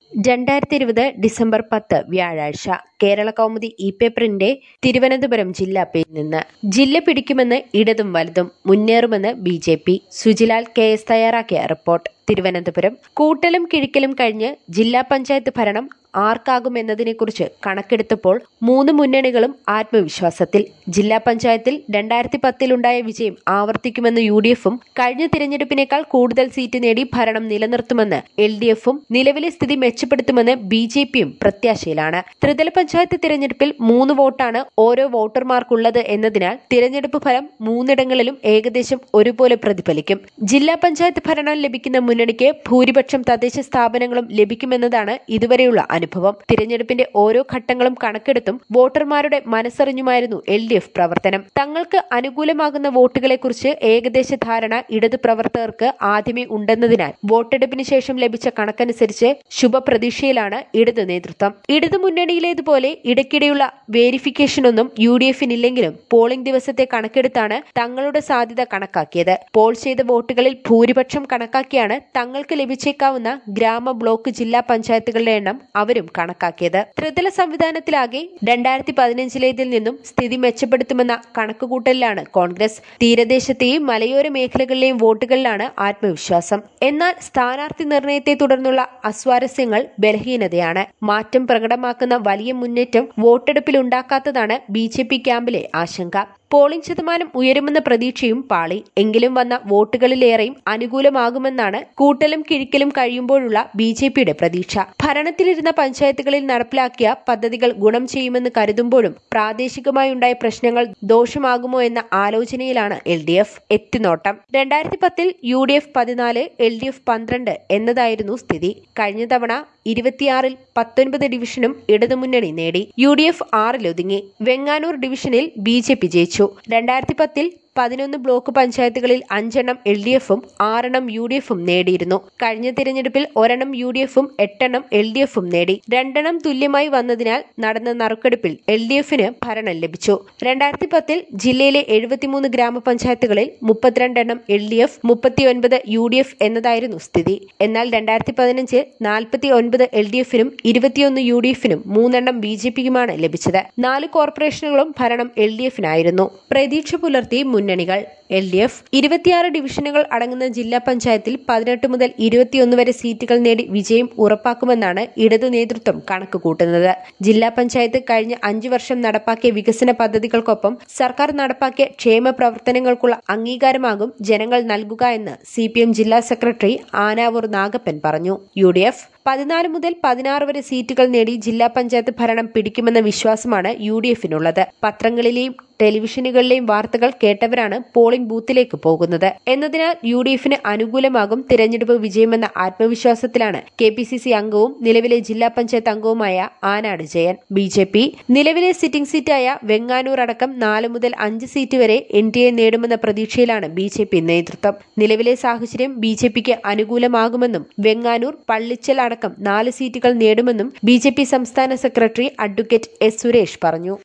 രണ്ടായിരത്തി ഇരുപത് ഡിസംബർ പത്ത് വ്യാഴാഴ്ച കേരള കൗമുദി ഇ പേപ്പറിന്റെ തിരുവനന്തപുരം ജില്ലാ പേജിൽ നിന്ന് ജില്ല പിടിക്കുമെന്ന് ഇടതും വലതും മുന്നേറുമെന്ന് B J P Sujilal K S തയ്യാറാക്കിയ റിപ്പോർട്ട് തിരുവനന്തപുരം കൂട്ടലും കിഴിക്കലും കഴിഞ്ഞ് ജില്ലാ പഞ്ചായത്ത് ഭരണം ആർക്കാകുമെന്നതിനെക്കുറിച്ച് കണക്കെടുത്തപ്പോൾ മൂന്ന് മുന്നണികളും ആത്മവിശ്വാസത്തിൽ ജില്ലാ പഞ്ചായത്തിൽ രണ്ടായിരത്തി പത്തിലുണ്ടായ വിജയം ആവർത്തിക്കുമെന്ന് യു ഡി എഫും കഴിഞ്ഞ തിരഞ്ഞെടുപ്പിനേക്കാൾ കൂടുതൽ സീറ്റ് നേടി ഭരണം നിലനിർത്തുമെന്ന് എൽ ഡി എഫും നിലവിലെ സ്ഥിതി മെച്ചപ്പെടുത്തുമെന്ന് ബി ജെ പിയും പ്രത്യാശയിലാണ് ത്രിതല പഞ്ചായത്ത് തിരഞ്ഞെടുപ്പിൽ മൂന്ന് വോട്ടാണ് ഓരോ വോട്ടർമാർക്കുള്ളത് എന്നതിനാൽ തിരഞ്ഞെടുപ്പ് ഫലം മൂന്നിടങ്ങളിലും ഏകദേശം ഒരുപോലെ പ്രതിഫലിക്കും ജില്ലാ പഞ്ചായത്ത് ഭരണം ലഭിക്കുന്ന മുന്നണിക്ക് ഭൂരിപക്ഷം തദ്ദേശ സ്ഥാപനങ്ങളും ലഭിക്കുമെന്നതാണ് ഇതുവരെയുള്ള അനുഭവം തിരഞ്ഞെടുപ്പിന്റെ ഓരോ ഘട്ടങ്ങളും കണക്കെടുത്തും വോട്ടർമാരുടെ മനസ്സറിഞ്ഞുമായിരുന്നു എൽ ഡി എഫ് പ്രവർത്തനം തങ്ങൾക്ക് അനുകൂലമാകുന്ന വോട്ടുകളെക്കുറിച്ച് ഏകദേശ ധാരണ ഇടതു പ്രവർത്തകർക്ക് ആദ്യമേ ഉണ്ടെന്നതിനാൽ വോട്ടെടുപ്പിന് ശേഷം ലഭിച്ച കണക്കനുസരിച്ച് ശുഭപ്രതീക്ഷയിലാണ് ഇടതു നേതൃത്വം ഇടതു മുന്നണിയിലേതുപോലെ ഇടയ്ക്കിടെയുള്ള വേരിഫിക്കേഷനൊന്നും യു ഡി എഫിനില്ലെങ്കിലും പോളിംഗ് ദിവസത്തെ കണക്കെടുത്താണ് തങ്ങളുടെ സാധ്യത കണക്കാക്കിയത് പോൾ ചെയ്ത വോട്ടുകളിൽ ഭൂരിപക്ഷം കണക്കാക്കിയാണ് തങ്ങൾക്ക് ലഭിച്ചേക്കാവുന്ന ഗ്രാമ ബ്ലോക്ക് ജില്ലാ പഞ്ചായത്തുകളുടെ എണ്ണം അവരും കണക്കാക്കിയത് ത്രിതല സംവിധാനത്തിലാകെ രണ്ടായിരത്തി പതിനഞ്ചിലേതിൽ നിന്നും സ്ഥിതി മെച്ചപ്പെടുത്തുമെന്ന കണക്കുകൂട്ടലിലാണ് കോൺഗ്രസ് തീരദേശത്തെയും മലയോര മേഖലകളിലെയും വോട്ടുകളിലാണ് ആത്മവിശ്വാസം എന്നാൽ സ്ഥാനാർത്ഥി നിർണയത്തെ തുടർന്നുള്ള അസ്വാരസ്യങ്ങൾ ബലഹീനതയാണ് മാറ്റം പ്രകടമാക്കുന്ന വലിയ മുന്നേറ്റം വോട്ടെടുപ്പിലുണ്ടാക്കാത്തതാണ് ബി ജെ പി ക്യാമ്പിലെ ആശങ്ക പോളിംഗ് ശതമാനം ഉയരുമെന്ന പ്രതീക്ഷയും പാളി എങ്കിലും വന്ന വോട്ടുകളിലേറെയും അനുകൂലമാകുമെന്നാണ് കൂട്ടലും കിഴിക്കലും കഴിയുമ്പോഴുള്ള ബി ജെ പിയുടെ പ്രതീക്ഷ ഭരണത്തിലിരുന്ന പഞ്ചായത്തുകളിൽ നടപ്പിലാക്കിയ പദ്ധതികൾ ഗുണം ചെയ്യുമെന്ന് കരുതുമ്പോഴും പ്രാദേശികമായുണ്ടായ പ്രശ്നങ്ങൾ ദോഷമാകുമോ എന്ന ആലോചനയിലാണ് എൽ ഡി എഫ് എത്തിനോട്ടം രണ്ടായിരത്തി പത്തിൽ യു ഡി എഫ് പതിനാല് എൽ ഡി എഫ് പന്ത്രണ്ട് എന്നതായിരുന്നു സ്ഥിതി കഴിഞ്ഞ തവണ ഇരുപത്തിയാറിൽ പത്തൊൻപത് ഡിവിഷനും ഇടതുമുന്നണി നേടി യു ഡി എഫ് ആറിലൊതുങ്ങി വെങ്ങാനൂർ ഡിവിഷനിൽ ബി ജെ പി ജയിച്ചു രണ്ടായിരത്തി പത്തിൽ പതിനൊന്ന് ബ്ലോക്ക് പഞ്ചായത്തുകളിൽ അഞ്ചെണ്ണം എൽ ഡി എഫും ആറെണ്ണം യു ഡി എഫും നേടിയിരുന്നു കഴിഞ്ഞ തിരഞ്ഞെടുപ്പിൽ ഒരെണ്ണം യു ഡി എഫും എട്ടെണ്ണം എൽ ഡി എഫും നേടി രണ്ടെണ്ണം തുല്യമായി വന്നതിനാൽ നടന്ന നറുക്കെടുപ്പിൽ എൽ ഡി എഫിന് ഭരണം ലഭിച്ചു രണ്ടായിരത്തി പത്തിൽ ജില്ലയിലെ എഴുപത്തിമൂന്ന് ഗ്രാമപഞ്ചായത്തുകളിൽ മുപ്പത്തിരണ്ടെണ്ണം എൽ ഡി എഫ് മുപ്പത്തിയൊൻപത് യു ഡി എഫ് എന്നതായിരുന്നു സ്ഥിതി എന്നാൽ രണ്ടായിരത്തി പതിനഞ്ചിൽ നാൽപ്പത്തി ഒൻപത് എൽ ഡി എഫിനും ഇരുപത്തിയൊന്ന് യു ഡി എഫിനും മൂന്നെണ്ണം ബി ജെ പിക്കുമാണ് ലഭിച്ചത് നാല് കോർപ്പറേഷനുകളും ഭരണം എൽ ഡി എഫിനായിരുന്നു പ്രതീക്ഷ പുലർത്തി മുന്നണികൾ എൽ ഡി എഫ് ഇരുപത്തിയാറ് ഡിവിഷനുകൾ അടങ്ങുന്ന ജില്ലാ പഞ്ചായത്തിൽ പതിനെട്ട് മുതൽ ഇരുപത്തിയൊന്ന് വരെ സീറ്റുകൾ നേടി വിജയം ഉറപ്പാക്കുമെന്നാണ് ഇടതു നേതൃത്വം കണക്ക് കൂട്ടുന്നത് ജില്ലാ പഞ്ചായത്ത് കഴിഞ്ഞ അഞ്ചു വർഷം നടപ്പാക്കിയ വികസന പദ്ധതികൾക്കൊപ്പം സർക്കാർ നടപ്പാക്കിയ ക്ഷേമ പ്രവർത്തനങ്ങൾക്കുള്ള അംഗീകാരമാകും ജനങ്ങൾ നൽകുക എന്ന് സി ജില്ലാ സെക്രട്ടറി ആനാവൂർ നാഗപ്പൻ പറഞ്ഞു യു പതിനാല് മുതൽ പതിനാറ് വരെ സീറ്റുകൾ നേടി ജില്ലാ പഞ്ചായത്ത് ഭരണം പിടിക്കുമെന്ന വിശ്വാസമാണ് യു ഡി എഫിനുള്ളത് പത്രങ്ങളിലെയും ടെലിവിഷനുകളിലെയും വാർത്തകൾ കേട്ടവരാണ് പോളിംഗ് ബൂത്തിലേക്ക് പോകുന്നത് എന്നതിനാൽ യു ഡി എഫിന് അനുകൂലമാകും തിരഞ്ഞെടുപ്പ് വിജയമെന്ന ആത്മവിശ്വാസത്തിലാണ് കെ പി സി സി അംഗവും നിലവിലെ ജില്ലാ പഞ്ചായത്ത് അംഗവുമായ Anad Jayan B J P നിലവിലെ സിറ്റിംഗ് സീറ്റായ വെങ്ങാനൂർ അടക്കം നാല് മുതൽ അഞ്ച് സീറ്റ് വരെ എൻ ഡി എ നേടുമെന്ന പ്രതീക്ഷയിലാണ് ബി ജെ പി നേതൃത്വം നിലവിലെ സാഹചര്യം ബി ജെ പിക്ക് അനുകൂലമാകുമെന്നും വെങ്ങാനൂർ പള്ളിച്ചൽ അടക്കം നാല് സീറ്റുകൾ നേടുമെന്നും ബി ജെ പി സംസ്ഥാന സെക്രട്ടറി അഡ്വക്കേറ്റ് എസ് സുരേഷ് പറഞ്ഞു